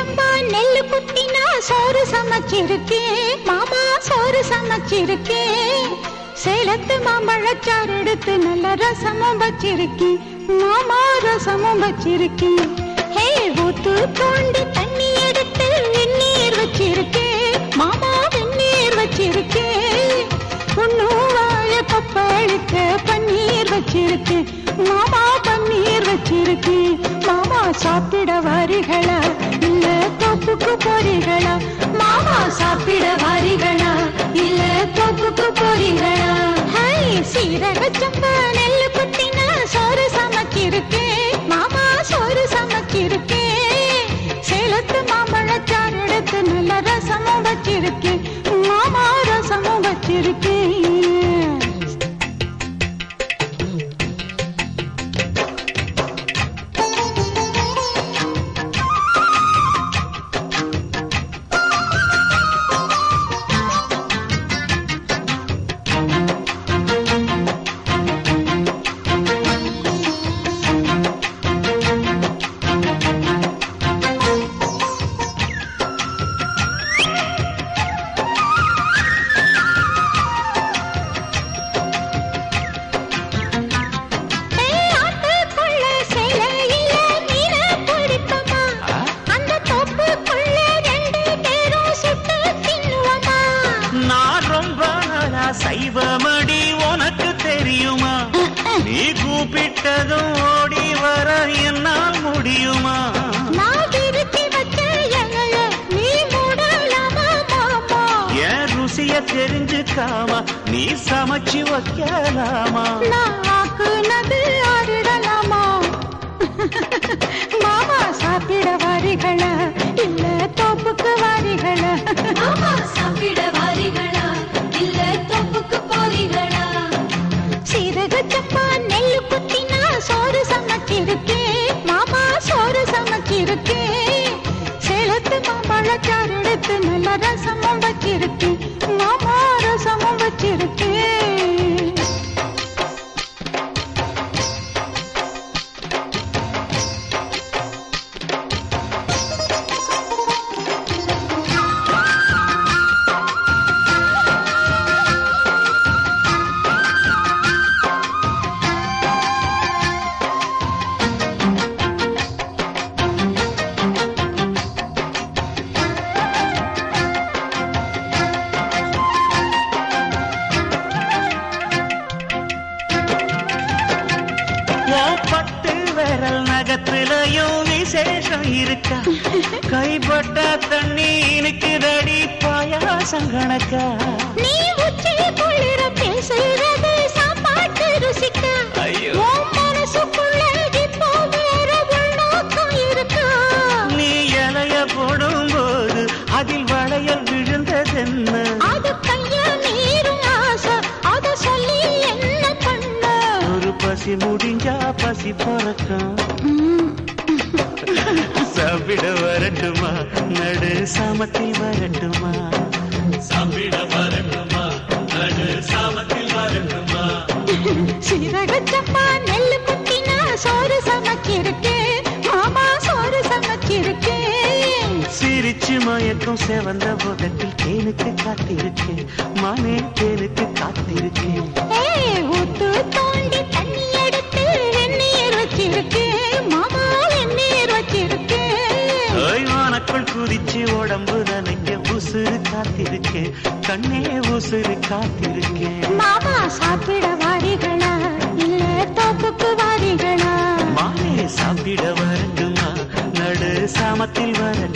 சம்பா நெல்லு குத்தினா சோறு சமைச்சிருக்கேன் மாமா சோறு சமைச்சிருக்கேன் சேலத்து மாம்பழச்சாறு எடுத்து நல்ல ரசமும் வச்சிருக்கேன் மாமா ரசமும் வச்சிருக்கேன் ஹே ஊத்து தோண்டி தண்ணி எடுத்து வெந்நீர் வச்சிருக்கேன் மாமா வெந்நீர் வச்சிருக்கேன் ஒன்னும் வாய பப்பாளிக்க பன்னீர் வச்சிருக்கேன் மாமா பன்னீர் வச்சிருக்கேன் மாமா சாப்பிட வாரிகளா இல்ல தோப்புக்கு போறீங்களா மாமா சாப்பிட வாரிகளா இல்ல தோப்புக்கு போறீங்களா ஹாய் சீரக சம்பா நெல்லு குத்தினா சோறு சமைச்சிருக்கேன் மாமா சோறு சமைச்சிருக்கேன் சேலத்து மாம்பழச்சாறு எடுத்து நல்ல ரசமும் வச்சிருக்கேன் மாமா ரசமும் வச்சிருக்கேன் ஆட்டுக்குள்ள சேலையில மீன பிடிப்போமா? அந்த தோப்புக்குள்ள ரெண்டு பேரும் சுட்டு தின்னுவோமா? நான் ரொம்ப நாளா சைவமடி உனக்கு தெரியுமா நீ கூப்பிட்டதும் ஓடி வர என்னால் முடியுமா நான் விரிச்சு வச்ச இலைய நீ மூடலாமா மாமா? என் ருசிய தெரிஞ்சுக்காம நீ சமைச்சு வைக்கலாமா நான் ஆக்குனது ஆடிடலாமா? மாமா சாப்பிட வாரிகளா இல்ல தோப்புக்கு வாரிகளா மாமா சாப்பிட வாரீங்களா இல்ல தொப்புக்கு போறீங்களா சீரக சப்பா நெல்லு குத்தினா சோறு சமைச்சிருக்கேன் மாமா சோறு சமைச்சிருக்கேன் சேலத்து மாம்பழச்சாறு எடுத்து நல்ல ரசமும் வச்சிருக்கேன் மாமா ரசமும் வச்சிருக்கேன் உன் பட்டு விரல் நகத்திலையும் விசேஷம் இருக்கா கைப்பட்ட தண்ணி இனிக்குதடி பாயாசம் கணக்கா நீ உச்சி குளிர பேசுறது சாப்பாட்டு ருசிக்க ஐயோ. உன் மனசுக்குள்ள இப்போ வேற உள்நோக்கம் இருக்கா நீ இலைய போடும்போது அதில் வளையல் விழுந்ததென்ன அது கைய மீறும் ஆசை அத சொல்லி என்ன பண்ண ஒரு பசி முடிஞ்சா பசி பிறக்கும் சாப்பிட வரட்டுமா நடு சாமத்தில் வரட்டுமா சாப்பிட வரட்டுமா நடு சாமத்தில் வரட்டுமா சீரக சப்பா நெல்லு குத்தினா சோறு சமைச்சிருக்கேன் மாமா சோறு சமைச்சிருக்கேன் சிரிச்சு மயக்கும் செவந்த உதட்டில் தேனுக்கு காத்திருக்கேன் மானே தேனுக்கு காத்திருக்கேன் ஏய், ஊத்து தோண்டி தண்ணி எடுத்து வெந்நீர் வச்சிருக்கேன் மாமா வெந்நீர் வச்சிருக்கேன் ஓய்வானக்குள் குதிச்சு உடம்பு நனைக்க உசுறு காத்திருக்கேன் கண்ணே உசுறு காத்திருக்கேன் மாமா சாப்பிட வாரிகளா இல்ல தோப்புக்கு வாரிகளா மானே சாப்பிட வரட்டுமா நடு சாமத்தில் வர